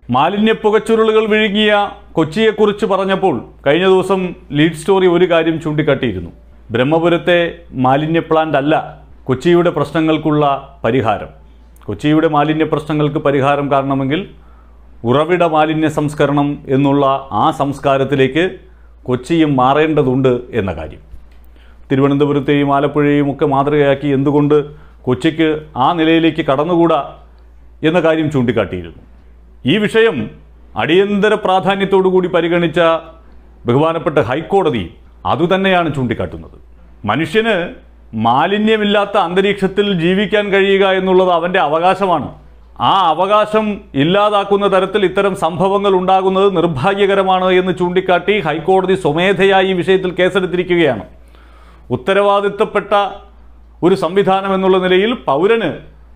മാലിന്യ പുകച്ചുരുളുകൾ വിഴുങ്ങിയ കൊച്ചിയെക്കുറിച്ച് പറഞ്ഞപ്പോൾ കഴിഞ്ഞ ദിവസം ലീഡ് സ്റ്റോറി ഒരു കാര്യം ചൂണ്ടിക്കാട്ടിയിരുന്നു ബ്രഹ്മപുരത്തെ മാലിന്യ പ്ലാന്റ് അല്ല കൊച്ചിയുടെ പ്രശ്നങ്ങൾക്കുള്ള പരിഹാരം കൊച്ചിയുടെ മാലിന്യ പ്രശ്നങ്ങൾക്ക് പരിഹാരം കാരണമെങ്കിൽ ഉറവിട മാലിന്യ സംസ്കരണം എന്നുള്ള ആ സംസ്കാരത്തിലേക്ക് കൊച്ചിയും മാറേണ്ടതുണ്ട് എന്ന കാര്യം തിരുവനന്തപുരത്തെയും ആലപ്പുഴയെയും ഒക്കെ മാതൃകയാക്കി എന്തുകൊണ്ട് കൊച്ചിക്ക് ആ നിലയിലേക്ക് കടന്നുകൂടാ എന്ന കാര്യം ചൂണ്ടിക്കാട്ടിയിരുന്നു ഈ വിഷയം അടിയന്തര പ്രാധാന്യത്തോടു കൂടി പരിഗണിച്ച ബഹുമാനപ്പെട്ട ഹൈക്കോടതി അതുതന്നെയാണ് ചൂണ്ടിക്കാട്ടുന്നത് മനുഷ്യന് മാലിന്യമില്ലാത്ത അന്തരീക്ഷത്തിൽ ജീവിക്കാൻ കഴിയുക എന്നുള്ളത് അവൻ്റെ അവകാശമാണ് ആ അവകാശം ഇല്ലാതാക്കുന്ന തരത്തിൽ ഇത്തരം സംഭവങ്ങൾ ഉണ്ടാകുന്നത് നിർഭാഗ്യകരമാണ് എന്ന് ചൂണ്ടിക്കാട്ടി ഹൈക്കോടതി സ്വമേധയായി ഈ വിഷയത്തിൽ കേസെടുത്തിരിക്കുകയാണ് ഉത്തരവാദിത്തപ്പെട്ട ഒരു സംവിധാനം എന്നുള്ള നിലയിൽ പൗരന്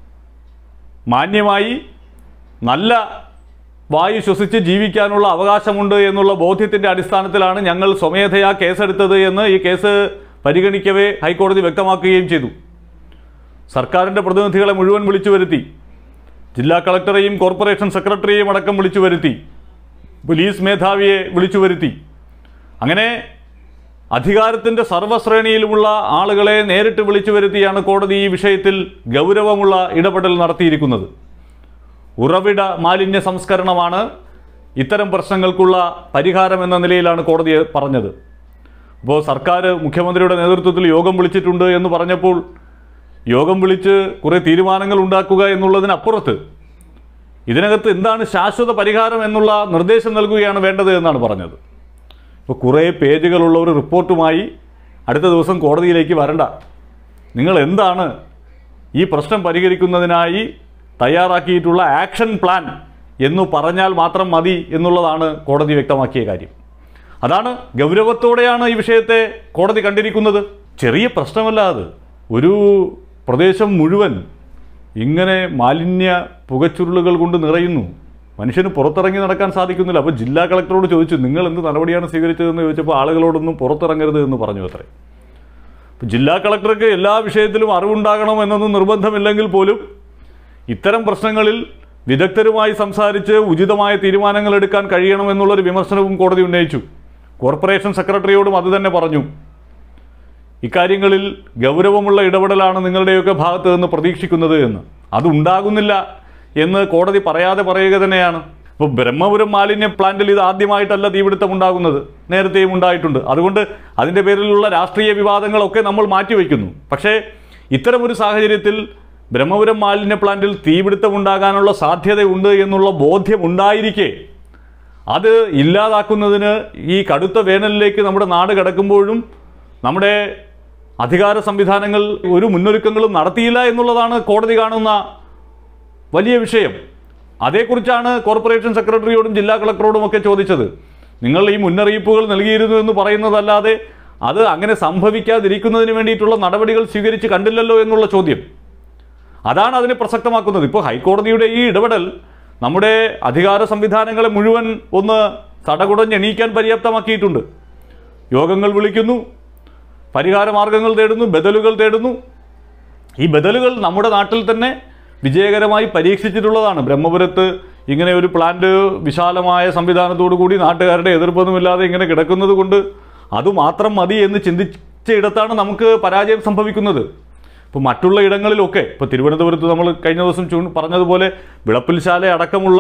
മാന്യമായി നല്ല വായു ശ്വസിച്ച് ജീവിക്കാനുള്ള അവകാശമുണ്ട് എന്നുള്ള ബോധ്യത്തിൻ്റെ അടിസ്ഥാനത്തിലാണ് ഞങ്ങൾ സ്വമേധയാ കേസെടുത്തത് എന്ന് ഈ കേസ് പരിഗണിക്കവേ ഹൈക്കോടതി വ്യക്തമാക്കുകയും ചെയ്തു സർക്കാരിൻ്റെ പ്രതിനിധികളെ മുഴുവൻ വിളിച്ചു വരുത്തി ജില്ലാ കളക്ടറെയും കോർപ്പറേഷൻ സെക്രട്ടറിയെയും അടക്കം വിളിച്ചു വരുത്തി പോലീസ് മേധാവിയെ വിളിച്ചു വരുത്തി അങ്ങനെ അധികാരത്തിൻ്റെ സർവശ്രേണിയിലുമുള്ള ആളുകളെ നേരിട്ട് വിളിച്ചു വരുത്തിയാണ് കോടതി ഈ വിഷയത്തിൽ ഗൗരവമുള്ള ഇടപെടൽ നടത്തിയിരിക്കുന്നത് ഉറവിട മാലിന്യ സംസ്കരണമാണ് ഇത്തരം പ്രശ്നങ്ങൾക്കുള്ള പരിഹാരം എന്ന നിലയിലാണ് കോടതി പറഞ്ഞത് അപ്പോൾ സർക്കാർ മുഖ്യമന്ത്രിയുടെ നേതൃത്വത്തിൽ യോഗം വിളിച്ചിട്ടുണ്ട് എന്ന് പറഞ്ഞപ്പോൾ യോഗം വിളിച്ച് കുറേ തീരുമാനങ്ങൾ ഉണ്ടാക്കുക എന്നുള്ളതിനപ്പുറത്ത് ഇതിനകത്ത് എന്താണ് ശാശ്വത പരിഹാരം എന്നുള്ള നിർദ്ദേശം നൽകുകയാണ് വേണ്ടത് എന്നാണ് പറഞ്ഞത് ഇപ്പോൾ കുറേ പേജുകളുള്ള ഒരു റിപ്പോർട്ടുമായി അടുത്ത ദിവസം കോടതിയിലേക്ക് വരണ്ട നിങ്ങൾ എന്താണ് ഈ പ്രശ്നം പരിഹരിക്കുന്നതിനായി തയ്യാറാക്കിയിട്ടുള്ള ആക്ഷൻ പ്ലാൻ എന്ന് പറഞ്ഞാൽ മാത്രം മതി എന്നുള്ളതാണ് കോടതി വ്യക്തമാക്കിയ കാര്യം അതാണ് ഗൗരവത്തോടെയാണ് ഈ വിഷയത്തെ കോടതി കണ്ടിരിക്കുന്നത് ചെറിയ പ്രശ്നമല്ല അത് ഒരു പ്രദേശം മുഴുവൻ ഇങ്ങനെ മാലിന്യ പുകച്ചുരുളുകൾ കൊണ്ട് നിറയുന്നു മനുഷ്യന് പുറത്തിറങ്ങി നടക്കാൻ സാധിക്കുന്നില്ല അപ്പോൾ ജില്ലാ കളക്ടറോട് ചോദിച്ചു നിങ്ങൾ എന്ത് നടപടിയാണ് സ്വീകരിച്ചതെന്ന് ചോദിച്ചപ്പോൾ ആളുകളോടൊന്നും പുറത്തിറങ്ങരുത് എന്ന് പറഞ്ഞു അത്രേ അപ്പോൾ ജില്ലാ കളക്ടർക്ക് എല്ലാ വിഷയത്തിലും അറിവുണ്ടാകണം എന്നൊന്നും നിർബന്ധമില്ലെങ്കിൽ പോലും ഇത്തരം പ്രശ്നങ്ങളിൽ വിദഗ്ധരുമായി സംസാരിച്ച് ഉചിതമായ തീരുമാനങ്ങൾ എടുക്കാൻ കഴിയണമെന്നുള്ളൊരു വിമർശനവും കോടതി ഉന്നയിച്ചു കോർപ്പറേഷൻ സെക്രട്ടറിയോടും അതുതന്നെ പറഞ്ഞു ഇക്കാര്യങ്ങളിൽ ഗൗരവമുള്ള ഇടപെടലാണ് നിങ്ങളുടെയൊക്കെ ഭാഗത്ത് നിന്ന് പ്രതീക്ഷിക്കുന്നത് എന്ന് അതുണ്ടാകുന്നില്ല എന്ന് കോടതി പറയാതെ പറയുക തന്നെയാണ് ഇപ്പോൾ ബ്രഹ്മപുരം മാലിന്യ പ്ലാന്റിൽ ഇത് ആദ്യമായിട്ടല്ല തീപിടുത്തം ഉണ്ടാകുന്നത് നേരത്തെയും ഉണ്ടായിട്ടുണ്ട് അതുകൊണ്ട് അതിൻ്റെ പേരിലുള്ള രാഷ്ട്രീയ വിവാദങ്ങളൊക്കെ നമ്മൾ മാറ്റിവെക്കുന്നു പക്ഷേ ഇത്തരമൊരു സാഹചര്യത്തിൽ ബ്രഹ്മപുരം മാലിന്യ പ്ലാന്റിൽ തീപിടുത്തം ഉണ്ടാകാനുള്ള സാധ്യതയുണ്ട് എന്നുള്ള ബോധ്യമുണ്ടായിരിക്കെ അത് ഇല്ലാതാക്കുന്നതിന് ഈ കടുത്ത വേനലിലേക്ക് നമ്മുടെ നാട് കിടക്കുമ്പോഴും നമ്മുടെ അധികാര സംവിധാനങ്ങൾ ഒരു മുന്നൊരുക്കങ്ങളും നടത്തിയില്ല എന്നുള്ളതാണ് കോടതി കാണുന്ന വലിയ വിഷയം അതേക്കുറിച്ചാണ് കോർപ്പറേഷൻ സെക്രട്ടറിയോടും ജില്ലാ കളക്ടറോടും ഒക്കെ ചോദിച്ചത് നിങ്ങൾ ഈ മുന്നറിയിപ്പുകൾ നൽകിയിരുന്നു എന്ന് പറയുന്നതല്ലാതെ അത് അങ്ങനെ സംഭവിക്കാതിരിക്കുന്നതിന് വേണ്ടിയിട്ടുള്ള നടപടികൾ സ്വീകരിച്ച് കണ്ടില്ലല്ലോ എന്നുള്ള ചോദ്യം അതാണ് അതിനെ പ്രസക്തമാക്കുന്നത് ഇപ്പോൾ ഹൈക്കോടതിയുടെ ഈ ഇടപെടൽ നമ്മുടെ അധികാര സംവിധാനങ്ങളെ മുഴുവൻ ഒന്ന് തടകുടഞ്ഞെണീക്കാൻ പര്യാപ്തമാക്കിയിട്ടുണ്ട് യോഗങ്ങൾ വിളിക്കുന്നു പരിഹാര മാർഗങ്ങൾ തേടുന്നു ബദലുകൾ തേടുന്നു ഈ ബദലുകൾ നമ്മുടെ നാട്ടിൽ തന്നെ വിജയകരമായി പരീക്ഷിച്ചിട്ടുള്ളതാണ് ബ്രഹ്മപുരത്ത് ഇങ്ങനെ ഒരു പ്ലാന്റ് വിശാലമായ സംവിധാനത്തോടു കൂടി നാട്ടുകാരുടെ എതിർപ്പൊന്നുമില്ലാതെ ഇങ്ങനെ കിടക്കുന്നത് കൊണ്ട് അതുമാത്രം മതി എന്ന് ചിന്തിച്ച ഇടത്താണ് നമുക്ക് പരാജയം സംഭവിക്കുന്നത് ഇപ്പോൾ മറ്റുള്ള ഇടങ്ങളിലൊക്കെ ഇപ്പോൾ തിരുവനന്തപുരത്ത് നമ്മൾ കഴിഞ്ഞ ദിവസം ചൂ പറഞ്ഞതുപോലെ വിളപ്പിൽശാല അടക്കമുള്ള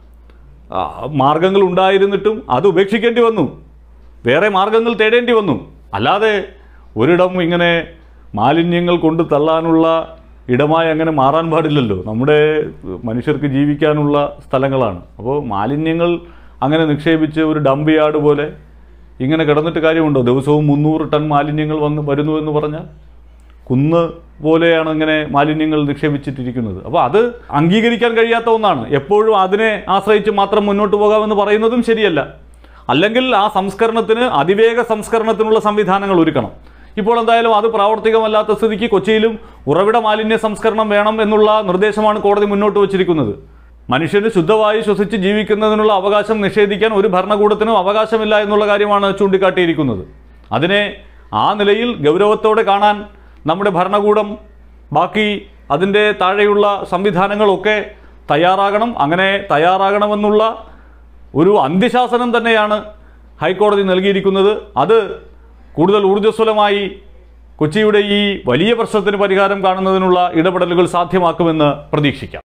ആ, മാർഗങ്ങൾ ഉണ്ടായിരുന്നിട്ടും അത് ഉപേക്ഷിക്കേണ്ടി വന്നു വേറെ മാർഗങ്ങൾ തേടേണ്ടി വന്നു അല്ലാതെ ഒരിടം ഇങ്ങനെ മാലിന്യങ്ങൾ കൊണ്ട് തള്ളാനുള്ള ഇടമായി അങ്ങനെ മാറാൻ പാടില്ലല്ലോ നമ്മുടെ മനുഷ്യർക്ക് ജീവിക്കാനുള്ള സ്ഥലങ്ങളാണ് അപ്പോൾ മാലിന്യങ്ങൾ അങ്ങനെ നിക്ഷേപിച്ച് ഒരു ഡംപ് യാർഡ് പോലെ ഇങ്ങനെ കിടന്നിട്ട് കാര്യമുണ്ടോ ദിവസവും മുന്നൂറ് ടൺ മാലിന്യങ്ങൾ വന്ന് വരുന്നു എന്ന് പറഞ്ഞാൽ കുന്ന് പോലെയാണ് ഇങ്ങനെ മാലിന്യങ്ങൾ നിക്ഷേപിച്ചിട്ടിരിക്കുന്നത് അപ്പോൾ അത് അംഗീകരിക്കാൻ കഴിയാത്ത ഒന്നാണ് എപ്പോഴും അതിനെ ആശ്രയിച്ച് മാത്രം മുന്നോട്ട് പോകാമെന്ന് പറയുന്നതും ശരിയല്ല അല്ലെങ്കിൽ ആ സംസ്കരണത്തിന് അതിവേഗ സംസ്കരണത്തിനുള്ള സംവിധാനങ്ങൾ ഒരുക്കണം ഇപ്പോൾ എന്തായാലും അത് പ്രാവർത്തികമല്ലാത്ത സ്ഥിതിക്ക് കൊച്ചിയിലും ഉറവിട മാലിന്യ സംസ്കരണം വേണം എന്നുള്ള നിർദ്ദേശമാണ് കോടതി മുന്നോട്ട് വച്ചിരിക്കുന്നത് മനുഷ്യന് ശുദ്ധവായു ശ്വസിച്ച് ജീവിക്കുന്നതിനുള്ള അവകാശം നിഷേധിക്കാൻ ഒരു ഭരണകൂടത്തിനും അവകാശമില്ല എന്നുള്ള കാര്യമാണ് ചൂണ്ടിക്കാട്ടിയിരിക്കുന്നത് അതിനെ ആ നിലയിൽ ഗൗരവത്തോടെ കാണാൻ നമ്മുടെ ഭരണകൂടം ബാക്കി അതിൻ്റെ താഴെയുള്ള സംവിധാനങ്ങളൊക്കെ തയ്യാറാകണം അങ്ങനെ തയ്യാറാകണമെന്നുള്ള ഒരു അന്ത്യശാസനം തന്നെയാണ് ഹൈക്കോടതി നൽകിയിരിക്കുന്നത് അത് കൂടുതൽ ഊർജ്ജസ്വലമായി കൊച്ചിയുടെ ഈ വലിയ പ്രശ്നത്തിന് പരിഹാരം കാണുന്നതിനുള്ള ഇടപെടലുകൾ സാധ്യമാക്കുമെന്ന് പ്രതീക്ഷിക്കാം